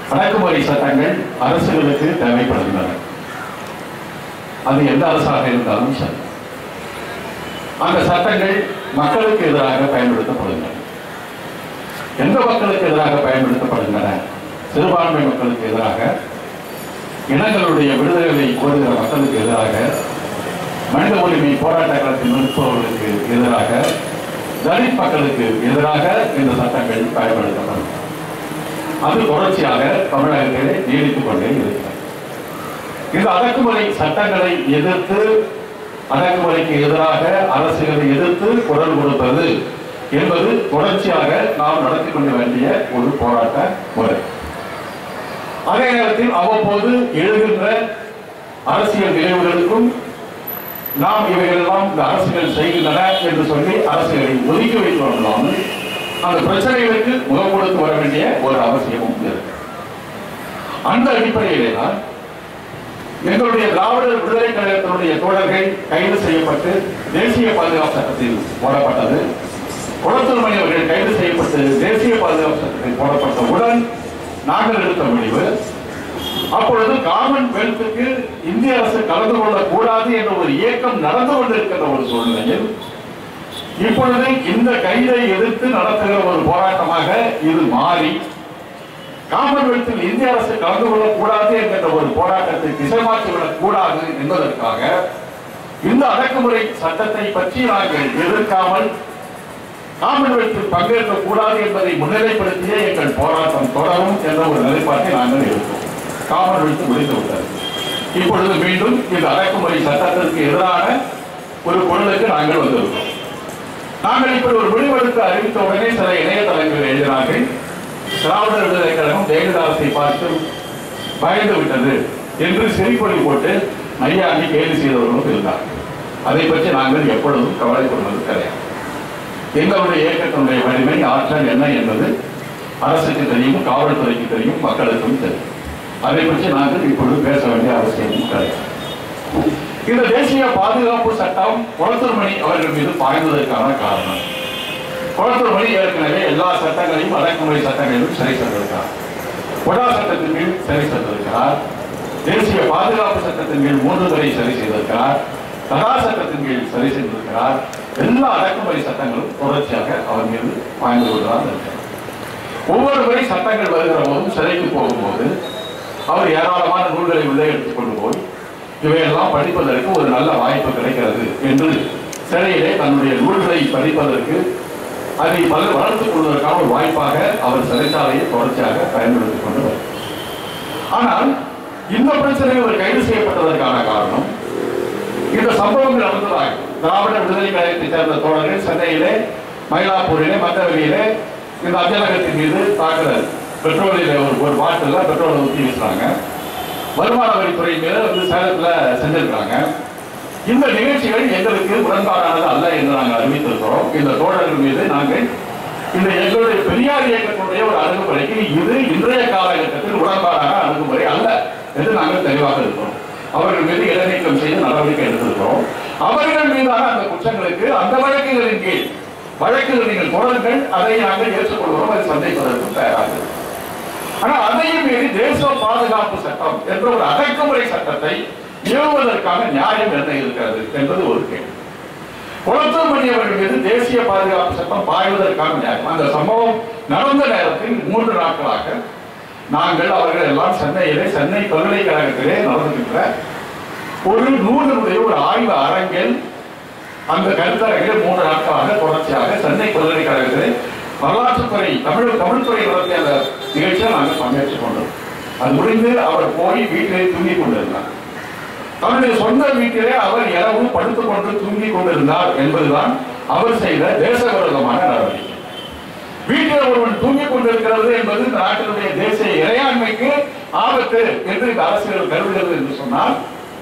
அடக்குமுறை சட்டங்கள் அரசுகளுக்கு தேவைப்படுகின்றன அது எந்த அரசாக இருந்தாலும் சரி அந்த சட்டங்கள் மக்களுக்கு எதிராக பயன்படுத்தப்படுகின்றன எந்த மக்களுக்கு எதிராக பயன்படுத்தப்படுகின்றன சிறுபான்மை மக்களுக்கு எதிராக இனங்களுடைய விடுதலை கோருகிற மக்களுக்கு எதிராக மனித உரிமை போராட்ட களத்தில் நிற்பவர்களுக்கு எதிராக தலித் மக்களுக்கு எதிராக இந்த சட்டங்கள் பயன்படுத்தப்படும் அது தொடர்ச்சியாக தமிழகத்திலே நீடித்துக் கொண்டே இருக்கிறது இந்த அடக்குமுறை சட்டங்களை எதிர்த்து அடக்குமுறைக்கு எதிராக அரசுகளை எதிர்த்து குரல் கொடுப்பது என்பது தொடர்ச்சியாக நாம் நடத்தி கொள்ள வேண்டிய ஒரு போராட்ட முறை அதே நேரத்தில் அவ்வப்போது எழுகின்ற அரசியல் விளைவுகளுக்கும் நாம் இவைகளெல்லாம் இந்த அரசுகள் செய்கின்றன என்று சொல்லி அரசுகளை ஒதுக்கி வைத்து இல்லாமல் அந்த பிரச்சனைகளுக்கு முகம் கொடுத்து வர வேண்டிய ஒரு அவசியமும் இருக்கு அந்த அடிப்படையிலே தான் எங்களுடைய திராவிடர் விடுதலை கழகத்தினுடைய தோழர்கள் கைது செய்யப்பட்டு தேசிய பாதுகாப்பு சட்டத்தில் போடப்பட்டது குளத்தூர் மணி அவர்கள் கைது செய்யப்பட்டு தேசிய பாதுகாப்பு சட்டத்தில் போடப்பட்டவுடன் நாங்கள் எடுத்த முடிவு அப்பொழுது காமன்வெல்த்துக்கு இந்திய அரசு கலந்து கொள்ளக் கூடாது என்ற ஒரு இயக்கம் நடந்து கொண்டிருக்கின்ற ஒரு சூழ்நிலையில் இப்பொழுது இந்த கைதை எதிர்த்து நடத்துகிற ஒரு போராட்டமாக இது மாறி காமன்வெல்த்தில் இந்திய அரசு கலந்து கொள்ளக்கூடாது என்கின்ற ஒரு போராட்டத்தை திசை மாற்றிவிடக் கூடாது என்பதற்காக இந்த அடக்குமுறை சட்டத்தை பற்றி நாங்கள் எதிர்க்காமல் காமன்வெல்த்தில் பங்கேற்க கூடாது என்பதை முன்னிலைப்படுத்திய எங்கள் போராட்டம் தொடரும் என்ற ஒரு நிலைப்பாட்டை நாங்கள் எடுத்தோம் காமன்வெல்த் முடிந்து விட்டது இப்பொழுது மீண்டும் இந்த அடக்குமுறை சட்டத்திற்கு எதிரான ஒரு குரலுக்கு நாங்கள் வந்திருக்கோம் நாங்கள் இப்படி ஒரு முடிவெடுத்து அறிவித்த உடனே சில இணையதளங்கள் எழுதினார்கள் திராவிடர் விடுதலை கழகம் ஜெயலலிதாசை பார்த்து பயந்து விட்டது என்று சிரிப்பொலி போட்டு ஐயாண்டி கைது செய்தவர்களும் இருந்தார் அதை பற்றி நாங்கள் எப்பொழுதும் கவலை கொள்வது கிடையாது எங்களுடைய இயக்கத்தினுடைய வலிமை ஆற்றல் என்ன என்பது அரசுக்கு தெரியும் காவல்துறைக்கு தெரியும் மக்களுக்கும் தெரியும் அதை பற்றி நாங்கள் இப்பொழுது பேச வேண்டிய அவசியமும் கிடையாது இந்த தேசிய பாதுகாப்பு சட்டம் குளத்தூர்மணி அவர்கள் மீது பாய்ந்ததற்கான காரணம் குளத்தூர்மணி ஏற்கனவே எல்லா சட்டங்களையும் அடக்குமுறை சட்டங்களையும் சரி செய்திருக்கிறார் கொடா சட்டத்தின் கீழ் சரி செய்திருக்கிறார் தேசிய பாதுகாப்பு சட்டத்தின் கீழ் மூன்று முறை சரி செய்திருக்கிறார் தடா சட்டத்தின் கீழ் சரி செய்திருக்கிறார் எல்லா அடக்குமுறை சட்டங்களும் தொடர்ச்சியாக அவர் மீது பாய்ந்து கொண்டுதான் இருக்கிறார் ஒவ்வொரு முறை சட்டங்கள் வருகிற போதும் சிறைக்கு போகும்போது அவர் ஏராளமான நூல்களை உள்ளே எடுத்துக்கொண்டு போய் இவையெல்லாம் படிப்பதற்கு ஒரு நல்ல வாய்ப்பு கிடைக்கிறது என்று சிறையிலே தன்னுடைய நூல்களை படிப்பதற்கு அதை பல வளர்த்துக் கொள்வதற்கான ஒரு வாய்ப்பாக அவர் சிறைச்சாலையை தொடர்ச்சியாக பயன்படுத்திக் கொண்டு வருகிறார். ஆனால் இந்த பிரச்சனையில் அவர் கைது செய்யப்பட்டதற்கான காரணம் இந்த சம்பவங்கள் நடந்ததாக திராவிட விடுதலை கழகத்தைச் சேர்ந்த தோழர்கள் சென்னையிலே மயிலாப்பூரிலே மற்றவர்களிலே இந்த அஞ்சலகத்தின் மீது தாக்குதல் பெட்ரோலில் ஒரு ஒரு பாட்டில் பெட்ரோலை ஊற்றி வீசுறாங்க வருமான வரித்துறை மீது வந்து சேலத்துல செஞ்சிருக்காங்க இந்த நிகழ்ச்சிகள் எங்களுக்கு முரண்பாடானது அல்ல என்று நாங்கள் அறிவித்திருக்கிறோம் இந்த தோழர்கள் மீது நாங்கள் இந்த எங்களுடைய பெரியார் இயக்கத்தினுடைய ஒரு அணுகுமுறைக்கு இது இன்றைய காலகட்டத்தில் உடன்பாடான அணுகுமுறை அல்ல என்று நாங்கள் தெளிவாக இருக்கிறோம் அவர்கள் மீது இடைநீக்கம் செய்து நடவடிக்கை எடுத்திருக்கிறோம் அவர்கள் மீதான அந்த குற்றங்களுக்கு அந்த வழக்குகளின் கீழ் வழக்குகள் நீங்கள் தொடருங்கள் அதை நாங்கள் ஏற்றுக்கொள்கிறோம் அதை சந்திப்பதற்கு தயாராக இருக்கிறோம். ஆனால் அதையும் மீறி தேச பாதுகாப்பு சட்டம் என்ற ஒரு அடக்குமுறை சட்டத்தை நிறுவுவதற்கான நியாயம் என்ன இருக்கிறது என்பது ஒரு கேள்வி குளத்தூர் மணி அவர்கள் மீது தேசிய பாதுகாப்பு சட்டம் பாய்வதற்கான நியாயம் அந்த சம்பவம் நடந்த நேரத்தில் மூன்று நாட்களாக நாங்கள் அவர்கள் எல்லாம் சென்னையிலே சென்னை பல்கலைக்கழகத்திலே நடந்துகின்ற ஒரு நூலினுடைய ஒரு ஆய்வு அரங்கில் அந்த கருத்தரங்கில் மூன்று நாட்களாக தொடர்ச்சியாக சென்னை பல்கலைக்கழகத்திலே வரலாற்றுத்துறை தமிழ் தமிழ்துறை நடத்திய அந்த நிகழ்ச்சியை நாங்கள் பங்கேற்றுக் கொண்டோம் அது முடிந்து அவர் போய் வீட்டிலே தூங்கிக் கொண்டிருந்தார் தன்னுடைய சொந்த வீட்டிலே அவர் இரவு படுத்துக் கொண்டு தூங்கிக் கொண்டிருந்தார் என்பதுதான் அவர் செய்த தேச விரோதமான நடவடிக்கை வீட்டில் ஒருவன் தூங்கிக் கொண்டிருக்கிறது என்பது இந்த நாட்டினுடைய தேசிய இறையாண்மைக்கு ஆபத்து என்று இந்த அரசியல் கருதுகிறது என்று சொன்னால்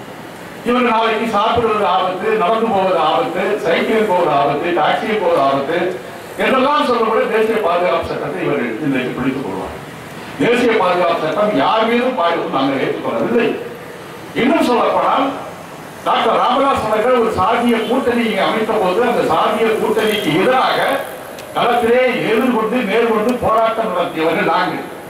இவர் நாளைக்கு சாப்பிடுவது ஆபத்து நடந்து போவது ஆபத்து சைக்கிளில் போவது ஆபத்து டாக்ஸியில் போவது ஆபத்து என்றெல்லாம் சொல்லப்படும் தேசிய பாதுகாப்பு சட்டத்தை இவர்கள் இன்றைக்கு பிடித்துக் கொள்வார் தேசிய பாதுகாப்பு சட்டம் யார் மீதும் பாய்வதும் நாங்கள் ஏற்றுக்கொள்ளவில்லை இன்னும் சொல்லப்போனால் டாக்டர் ராமதாஸ் அவர்கள் ஒரு சாதிய கூட்டணி இங்கே அமைத்த போது அந்த சாதிய கூட்டணிக்கு எதிராக களத்திலே எதிர்கொண்டு நேர்கொண்டு போராட்டம் நடத்தியவர்கள் நாங்கள்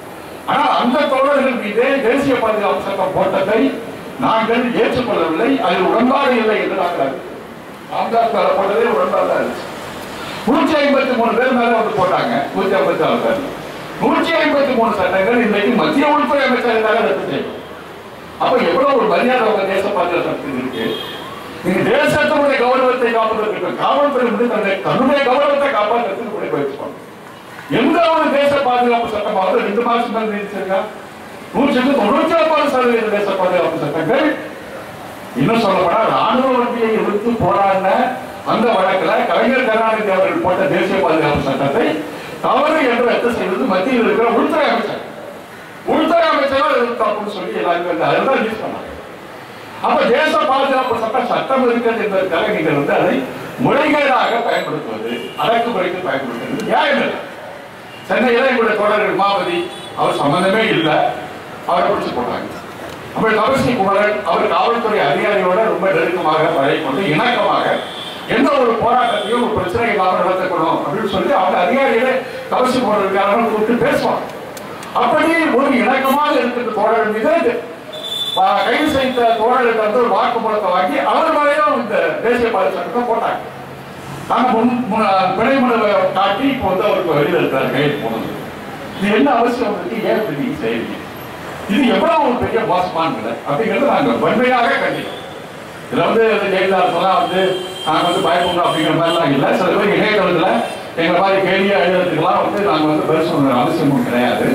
ஆனால் அந்த தோழர்கள் மீதே தேசிய பாதுகாப்பு சட்டம் போட்டதை நாங்கள் ஏற்றுக்கொள்ளவில்லை அதில் உடன்பாடு இல்லை என்று நாங்கள் ராம்தாஸ் மேல போட்டதே உடன்பாடு தான் இருந்துச்சு நூற்றி ஐம்பத்தி மூணு பேர் மேல வந்து போட்டாங்க நூற்றி ஐம்பத்தி ஆறு பேர் நூற்றி ஐம்பத்தி மூணு சட்டங்கள் இன்றைக்கு மத்திய உள்துறை அமைச்சருக்காக ரத்து செய்யும் அப்ப எவ்வளவு ஒரு மரியாதை உங்க தேச பாதுகாப்பு இருக்கு நீங்க தேசத்தினுடைய கௌரவத்தை காப்பதற்கு காவல்துறை வந்து தன்னை தன்னுடைய கௌரவத்தை காப்பாற்றுறதுக்கு கூட போயிருப்பாங்க எந்த ஒரு தேச பாதுகாப்பு சட்டமாவது ரெண்டு மாசம் மேல் நீடிச்சிருக்கா நூற்றுக்கு தொண்ணூற்றி ஒன்பது சதவீத தேச பாதுகாப்பு சட்டங்கள் இன்னும் சொல்லப்போனா ராணுவ வண்டியை எதிர்த்து போராடின அந்த வழக்குல கலைஞர் கருணாநிதி அவர்கள் போட்ட தேசிய பாதுகாப்பு சட்டத்தை தவறு என்று ரத்து செய்வது மத்தியில் இருக்கிற உள்துறை அமைச்சர் உள்துறை அமைச்சரும் அது தப்புன்னு சொல்லி எல்லாருமே வந்து அதுதான் யூஸ் பண்ணாங்க அப்ப தேச பாதுகாப்பு சட்டம் சட்டம் இருக்கிறது என்பதற்காக நீங்கள் வந்து அதை முறைகேடாக பயன்படுத்துவது அடக்குமுறைக்கு பயன்படுத்துவது நியாயம் இல்லை சென்னையில எங்களுடைய தோழர்கள் மாவதி அவர் சம்பந்தமே இல்லை அவரை பிடிச்சு போட்டாங்க அப்படி தபசி குமரன் அவர் காவல்துறை அதிகாரியோட ரொம்ப நெருக்கமாக பழகி கொண்டு இணக்கமாக எந்த ஒரு போராட்டத்தையும் ஒரு பிரச்சனை இல்லாமல் நடத்தக்கணும் அப்படின்னு சொல்லி அவங்க அதிகாரிகளே தபசி குமரன் கூப்பிட்டு பேசுவாங்க அப்படி ஒரு இணக்கமாக இருக்கின்ற தோழர்கள் மீது ப- கைது செய்த தோழர்கள் வந்து ஒரு வாக்குமூலத்தை வாங்கி அவர் மேலேயும் இந்த தேசிய பாதுகாப்பு சட்டத்தை போட்டாங்க நாங்க முன் முன் பிணை மனுவை காட்டி இப்போ வந்து அவருக்கு வெளியில் இருக்கிறார் கைது போனது இது என்ன அவசியம் இருக்கு ஏன் இப்படி நீங்க செய்றீங்க இது எவ்வளவு ஒரு பெரிய மோசமான நிலை அப்படிங்கிறது நாங்க வன்மையாக கண்டிக்கிறோம் இதுல வந்து இந்த ஜெயலலிதாசெல்லாம் வந்து நாங்க வந்து பயப்படணும் அப்படிங்கிற மாதிரிலாம் இல்லை சில பேர் இணையதளத்துல எங்க மாதிரி கேள்வி எழுதுறதுக்கெல்லாம் வந்து நாங்க வந்து பதில் சொல்ற அவசியமும் கிடையாது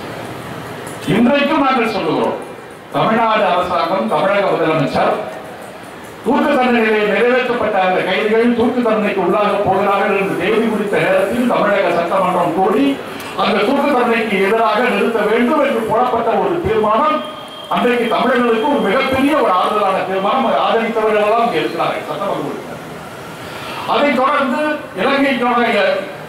இன்றைக்கும் நாங்கள் சொல்லுகிறோம் தமிழ்நாடு அரசாங்கம் தமிழக முதலமைச்சர் தூக்கு தண்டனைகளை நிறைவேற்றப்பட்ட அந்த கைதிகள் தூக்கு தண்டனைக்கு உள்ளாக போகிறார்கள் என்று தேதி குறித்த நேரத்தில் தமிழக சட்டமன்றம் கூடி அந்த தூக்கு தண்டனைக்கு எதிராக நிறுத்த வேண்டும் என்று போடப்பட்ட ஒரு தீர்மானம் அன்றைக்கு தமிழர்களுக்கு ஒரு மிகப்பெரிய ஒரு ஆறுதலான தீர்மானம் அதை ஆதரித்தவர்கள் எல்லாம் இங்கே இருக்கிறார்கள் சட்டமன்ற உறுப்பினர் அதைத் தொடர்ந்து இலங்கைக்கான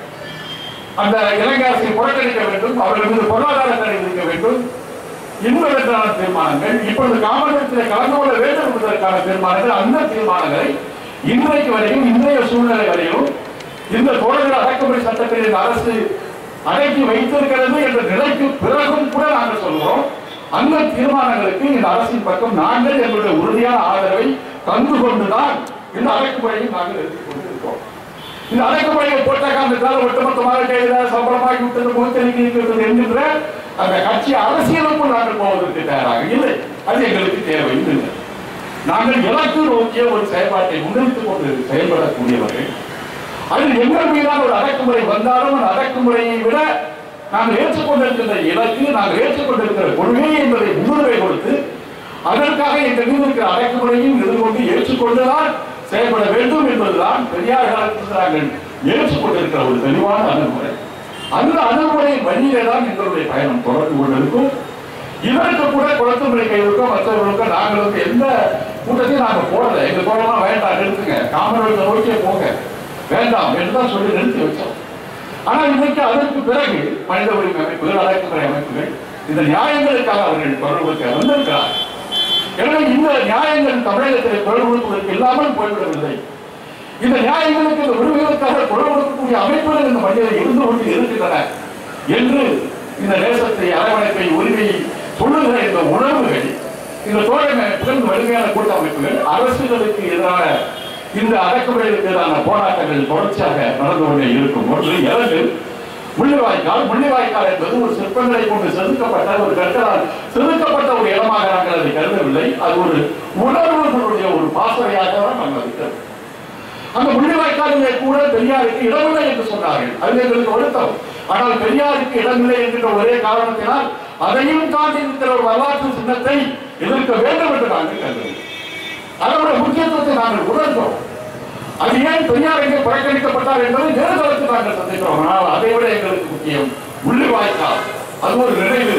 அந்த இலங்கை அரசை புறக்கணிக்க வேண்டும் அவர்கள் மீது பொருளாதார தடை விதிக்க வேண்டும் என்பதற்கான தீர்மானங்கள் இப்பொழுது காமன்வெல்த்தில் கலந்து கொள்ள வேண்டும் என்பதற்கான தீர்மானங்கள் அந்த தீர்மானங்களை இன்றைக்கு வரையும் இன்றைய சூழ்நிலை வரையும் இந்த தோழர்கள் அடக்குமுறை சட்டத்தில் இந்த அரசு அடக்கி வைத்திருக்கிறது என்ற நிலைக்கு பிறகும் கூட நாங்கள் சொல்கிறோம் அந்த தீர்மானங்களுக்கு இந்த அரசின் பக்கம் நாங்கள் எங்களுடைய உறுதியான ஆதரவை தந்து கொண்டுதான் இந்த அடக்குமுறையை நாங்கள் எடுத்துக் கொண்டிருக்கிறோம் இந்த அடக்குமுறையை போட்ட காரணத்தால் ஒட்டுமொத்தமாக கைது சம்பளமாகி விட்டது முகத்தெளிக்கி இருக்கிறது என்கின்ற அந்த கட்சி அரசியலுக்குள் நாங்கள் போவதற்கு தயாராக இல்லை அது எங்களுக்கு தேவை இல்லை நாங்கள் இலக்கு நோக்கிய ஒரு செயல்பாட்டை முன்னிறுத்திக் கொண்டு செயல்படக்கூடியவர்கள் அது எங்கள் மீதான ஒரு அடக்குமுறை வந்தாலும் அந்த அடக்குமுறையை விட நாங்கள் ஏற்றுக்கொண்டிருக்கின்ற இலக்கு நாங்கள் ஏற்றுக்கொண்டிருக்கிற கொள்கை என்பதை முன்னுரிமை கொடுத்து அதற்காக எங்கள் மீது இருக்கிற அடக்குமுறையும் எதிர்கொண்டு ஏற்றுக்கொண்டுதான் செயல்பட வேண்டும் என்பதுதான் பெரியார் காலத்தில் நாங்கள் ஏற்றுக்கொண்டிருக்கிற ஒரு தெளிவான அணுகுமுறை அந்த அணுகுமுறையின் வழியிலே தான் எங்களுடைய பயணம் தொடர்ந்து கொண்டிருக்கும் இதற்கு கூட குளத்துமுறை கைவிற்கும் மற்றவர்களுக்கும் நாங்கள் வந்து எந்த கூட்டத்தையும் நாங்க போடல எங்க தோழலாம் வேண்டாம் நிறுத்துங்க காமராஜர் நோக்கியே போங்க வேண்டாம் என்று தான் சொல்லி நிறுத்தி வச்சோம் ஆனா இன்னைக்கு அதற்கு பிறகு மனித உரிமை அமைப்புகள் அடக்குமுறை அமைப்புகள் இந்த நியாயங்களுக்காக அவர்கள் குரல் கொடுக்க வந்திருக்கிறார் எனவே இந்த நியாயங்கள் தமிழகத்தில் குரல் கொடுப்பதற்கு இல்லாமல் போய்விடவில்லை இந்த நியாயங்களுக்கு இந்த உரிமைகளுக்காக குரல் கொடுக்கக்கூடிய அமைப்புகள் இந்த மனிதரை இருந்து கொண்டு இருக்கின்றன என்று இந்த தேசத்தை அரவணைப்பை உரிமையை சொல்லுகிற இந்த உணர்வுகள் இந்த தோழமை அமைப்புகள் இந்த வலிமையான கூட்டமைப்புகள் அரசுகளுக்கு எதிரான இந்த அடக்குமுறைகளுக்கு எதிரான போராட்டங்கள் தொடர்ச்சியாக நடந்து கொண்டே இருக்கும் ஒன்று இரண்டு முள்ளிவாய்க்கால் முள்ளிவாய்க்கால் என்பது ஒரு சிற்பங்களை கொண்டு செதுக்கப்பட்ட ஒரு கற்களால் செதுக்கப்பட்ட ஒரு இடமாக நாங்கள் அதை கருதவில்லை அது ஒரு உணர்வுகளுடைய ஒரு பாசறையாக தான் நாங்கள் அதை கருதுகிறோம். அந்த முள்ளிவாய்க்காலிலே கூட பெரியாருக்கு இடமில்லை என்று சொன்னார்கள் அது எங்களுக்கு வருத்தம் ஆனால் பெரியாருக்கு இடமில்லை என்கின்ற ஒரே காரணத்தினால் அதையும் தாண்டி இருக்கிற ஒரு வரலாற்று சின்னத்தை எதிர்க்க வேண்டும் என்று நாங்கள் கருதுகிறோம் அதனுடைய முக்கியத்துவத்தை நாங்கள் உணர்ந்தோம் அது ஏன் பெரியார் எங்கே புறக்கணிக்கப்பட்டார் என்பதை நேர்தளத்தில் நாங்கள் சந்திக்கிறோம் ஆனால் அதை விட எங்களுக்கு முக்கியம் முள்ளிவாய்க்கால் அது ஒரு நினைவு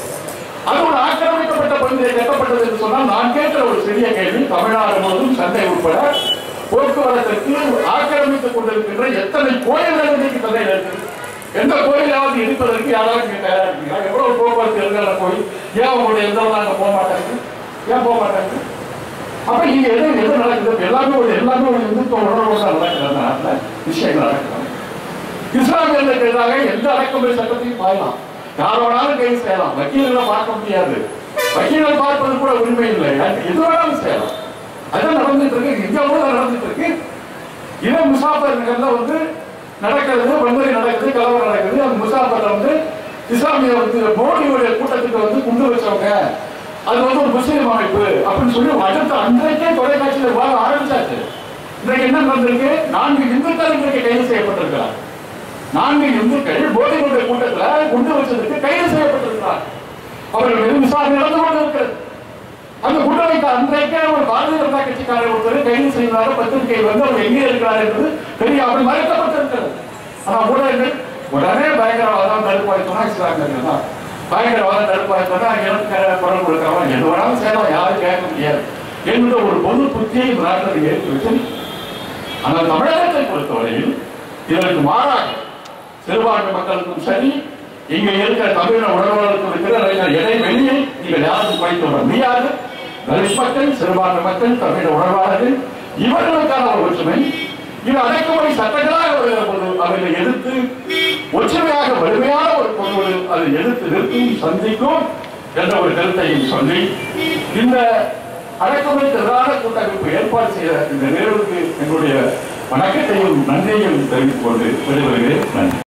அது ஒரு ஆக்கிரமிக்கப்பட்ட பகுதியை கட்டப்பட்டது என்று சொன்னால் நான் கேட்கிற ஒரு சிறிய கேள்வி தமிழ்நாடு முழுவதும் சந்தை உட்பட போக்குவரத்திற்கு ஆக்கிரமித்துக் கொண்டிருக்கின்ற எத்தனை கோயில்கள் இன்னைக்கு சந்தையில் இருக்கு எந்த கோயிலாவது இடிப்பதற்கு யாராவது நீங்க தயாரா இருக்கீங்களா எவ்வளவு போக்குவரத்து இருக்கிற கோயில் ஏன் உங்களுடைய எந்த அங்க போக மாட்டாங்க ஏன் போக மாட்டாங்க அப்ப இங்க எது எது நடக்குது எல்லாமே ஒரு எல்லாமே ஒரு இந்துத்துவ உணர்வோடு தான் நடக்குது அந்த நாட்டுல விஷயங்கள் நடக்குது இஸ்லாமியர்களுக்கு எதிராக எந்த அடக்குமுறை சட்டத்தையும் பாயலாம் யார் வேணாலும் கைது செய்யலாம் வக்கீல்களை பார்க்க முடியாது வக்கீல்கள் பார்ப்பது கூட உரிமை இல்லை அது எது வேணாலும் செய்யலாம் அதான் நடந்துட்டு இருக்கு இந்தியாவில் நடந்துட்டு இருக்கு இதே முசாஃபர் நகர்ல வந்து நடக்கிறது வன்முறை நடக்குது கலவரம் நடக்குது அந்த முசாஃபர்ல வந்து இஸ்லாமிய வந்து மோடியுடைய கூட்டத்துக்கு வந்து குண்டு வச்சவங்க அது வந்து ஒரு முஸ்லீம் அமைப்பு அப்படின்னு சொல்லி அடுத்த அன்றைக்கே தொலைக்காட்சியில் வாழ ஆரம்பிச்சாச்சு இன்றைக்கு என்ன நடந்திருக்கு நான்கு இந்துக்கள் இன்றைக்கு கைது செய்யப்பட்டிருக்கிறார் நான்கு இந்துக்கள் மோடியுடைய கூட்டத்துல குண்டு வச்சதுக்கு கைது செய்யப்பட்டிருக்கிறார் அவர்கள் மீது விசாரணை நடந்து கொண்டிருக்கிறது அந்த குண்டு வைத்த அன்றைக்கே ஒரு பாரதிய ஜனதா கட்சிக்காரர் ஒருத்தர் கைது செய்தார் பத்திரிகை வந்து அவர் எங்கே இருக்கிறார் என்பது தெரியாமல் மறைக்கப்பட்டிருக்கிறது ஆனா ஊடகங்கள் உடனே பயங்கரவாதம் தடுப்பாய் சொன்னா இஸ்லாமியர்கள் தான் பயங்கரவாதம் தடுப்பாய் சொன்னா எனக்கு குரல் கொடுக்கிறவன் எது வேணாலும் செய்யலாம் யாரும் கேட்க முடியாது என்ற ஒரு பொது புத்தியை இந்த நாட்டில் ஏற்றி வச்சு ஆனால் தமிழகத்தை பொறுத்தவரையில் இதற்கு மாறாக சிறுபான்மை மக்களுக்கும் சரி இங்க இருக்கிற தமிழக உணர்வுகளுக்கும் இருக்கிற இடைவெளியை நீங்கள் யாரும் வைத்து வர முடியாது தலித் மக்கள் சிறுபான்மை மக்கள் தமிழக உணர்வாளர்கள் இவர்களுக்கான ஒரு ஒற்றுமை இது அடக்குமுறை சட்டங்களாக வருகிற போது அவர்களை எதிர்த்து ஒற்றுமையாக வலிமையான ஒரு பொருளோடு அதை எதிர்த்து நிற்கும் சந்திக்கும் என்ற ஒரு கருத்தையும் சொல்லி இந்த அடக்குமுறைக்கு எதிரான கூட்டமைப்பு ஏற்பாடு செய்த இந்த நிகழ்வுக்கு எங்களுடைய வணக்கத்தையும் நன்றியையும் தெரிவித்துக் கொண்டு விடைபெறுகிறேன் நன்றி